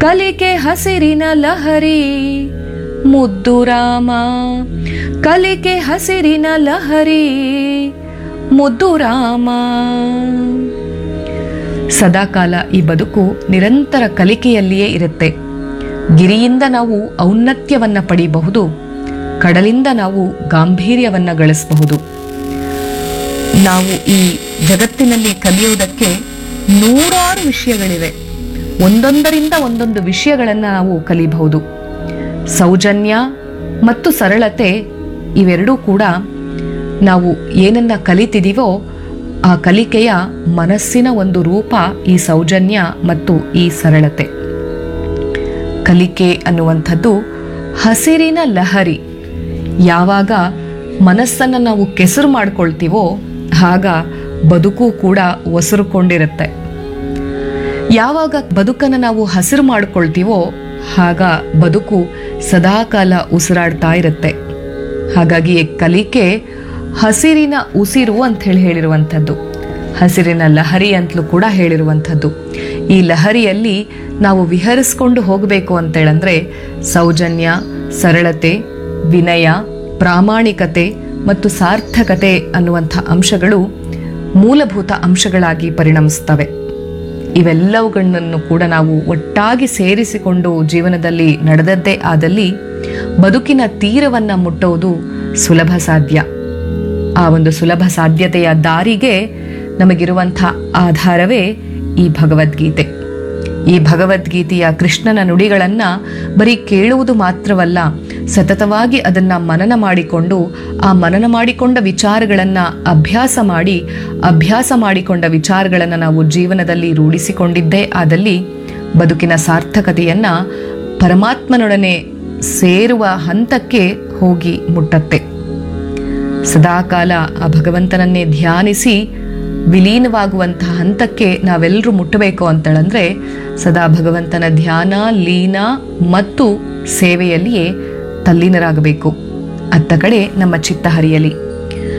ಕಲಿಕೆ ಹಸಿರಿನ ಲಹರಿ ಮುದ್ದು ರಾಮ ಕಲಿಕೆ ಹಸಿರಿನ ಲಹರಿ ಮುದ್ದು ರಾಮ ಸದಾಕಾಲ ಈ ಬದುಕು ನಿರಂತರ ಕಲಿಕೆಯಲ್ಲಿಯೇ ಇರುತ್ತೆ ಗಿರಿಯಿಂದ ನಾವು ಔನ್ನತ್ಯವನ್ನ ಪಡೆಯಬಹುದು ಕಡಲಿಂದ ನಾವು ಗಾಂಭೀರ್ಯವನ್ನ ಗಳಿಸಬಹುದು ನಾವು ಈ ಜಗತ್ತಿನಲ್ಲಿ ಕಲಿಯುವುದಕ್ಕೆ ನೂರಾರು ವಿಷಯಗಳಿವೆ ಒಂದೊಂದರಿಂದ ಒಂದೊಂದು ವಿಷಯಗಳನ್ನು ನಾವು ಕಲಿಬಹುದು ಸೌಜನ್ಯ ಮತ್ತು ಸರಳತೆ ಇವೆರಡೂ ಕೂಡ ನಾವು ಏನನ್ನ ಕಲಿತಿದೀವೋ ಆ ಕಲಿಕೆಯ ಮನಸ್ಸಿನ ಒಂದು ರೂಪ ಈ ಸೌಜನ್ಯ ಮತ್ತು ಈ ಸರಳತೆ ಕಲಿಕೆ ಅನ್ನುವಂಥದ್ದು ಹಸಿರಿನ ಲಹರಿ ಯಾವಾಗ ಮನಸ್ಸನ್ನು ನಾವು ಕೆಸರು ಮಾಡ್ಕೊಳ್ತೀವೋ ಆಗ ಬದುಕು ಕೂಡ ಒಸರುಕೊಂಡಿರುತ್ತೆ ಯಾವಾಗ ಬದುಕನ್ನು ನಾವು ಹಸಿರು ಮಾಡ್ಕೊಳ್ತೀವೋ ಆಗ ಬದುಕು ಸದಾಕಾಲ ಉಸಿರಾಡ್ತಾ ಇರುತ್ತೆ ಹಾಗಾಗಿ ಈ ಕಲಿಕೆ ಹಸಿರಿನ ಉಸಿರು ಅಂತ ಹೇಳಿ ಹೇಳಿರುವಂಥದ್ದು ಹಸಿರಿನ ಲಹರಿ ಅಂತಲೂ ಕೂಡ ಹೇಳಿರುವಂಥದ್ದು ಈ ಲಹರಿಯಲ್ಲಿ ನಾವು ವಿಹರಿಸ್ಕೊಂಡು ಹೋಗಬೇಕು ಅಂತೇಳಂದ್ರೆ ಸೌಜನ್ಯ ಸರಳತೆ ವಿನಯ ಪ್ರಾಮಾಣಿಕತೆ ಮತ್ತು ಸಾರ್ಥಕತೆ ಅನ್ನುವಂಥ ಅಂಶಗಳು ಮೂಲಭೂತ ಅಂಶಗಳಾಗಿ ಪರಿಣಮಿಸ್ತವೆ ಇವೆಲ್ಲವುಗಳನ್ನು ಕೂಡ ನಾವು ಒಟ್ಟಾಗಿ ಸೇರಿಸಿಕೊಂಡು ಜೀವನದಲ್ಲಿ ನಡೆದದ್ದೇ ಆದಲ್ಲಿ ಬದುಕಿನ ತೀರವನ್ನ ಮುಟ್ಟುವುದು ಸುಲಭ ಸಾಧ್ಯ ಆ ಒಂದು ಸುಲಭ ಸಾಧ್ಯತೆಯ ದಾರಿಗೆ ನಮಗಿರುವಂಥ ಆಧಾರವೇ ಈ ಭಗವದ್ಗೀತೆ ಈ ಭಗವದ್ಗೀತೆಯ ಕೃಷ್ಣನ ನುಡಿಗಳನ್ನ ಬರೀ ಕೇಳುವುದು ಮಾತ್ರವಲ್ಲ ಸತತವಾಗಿ ಅದನ್ನ ಮನನ ಮಾಡಿಕೊಂಡು ಆ ಮನನ ಮಾಡಿಕೊಂಡ ವಿಚಾರಗಳನ್ನ ಅಭ್ಯಾಸ ಮಾಡಿ ಅಭ್ಯಾಸ ಮಾಡಿಕೊಂಡ ವಿಚಾರಗಳನ್ನ ನಾವು ಜೀವನದಲ್ಲಿ ರೂಢಿಸಿಕೊಂಡಿದ್ದೇ ಆದಲ್ಲಿ ಬದುಕಿನ ಸಾರ್ಥಕತೆಯನ್ನ ಪರಮಾತ್ಮನೊಡನೆ ಸೇರುವ ಹಂತಕ್ಕೆ ಹೋಗಿ ಮುಟ್ಟತ್ತೆ ಸದಾಕಾಲ ಆ ಭಗವಂತನನ್ನೇ ಧ್ಯಾನಿಸಿ ವಿಲೀನವಾಗುವಂತಹ ಹಂತಕ್ಕೆ ನಾವೆಲ್ಲರೂ ಮುಟ್ಟಬೇಕು ಅಂತೇಳಂದ್ರೆ ಸದಾ ಭಗವಂತನ ಧ್ಯಾನ ಲೀನ ಮತ್ತು ಸೇವೆಯಲ್ಲಿಯೇ ತಲ್ಲೀನರಾಗಬೇಕು ಅತ್ತ ಕಡೆ ನಮ್ಮ ಚಿತ್ತ ಹರಿಯಲಿ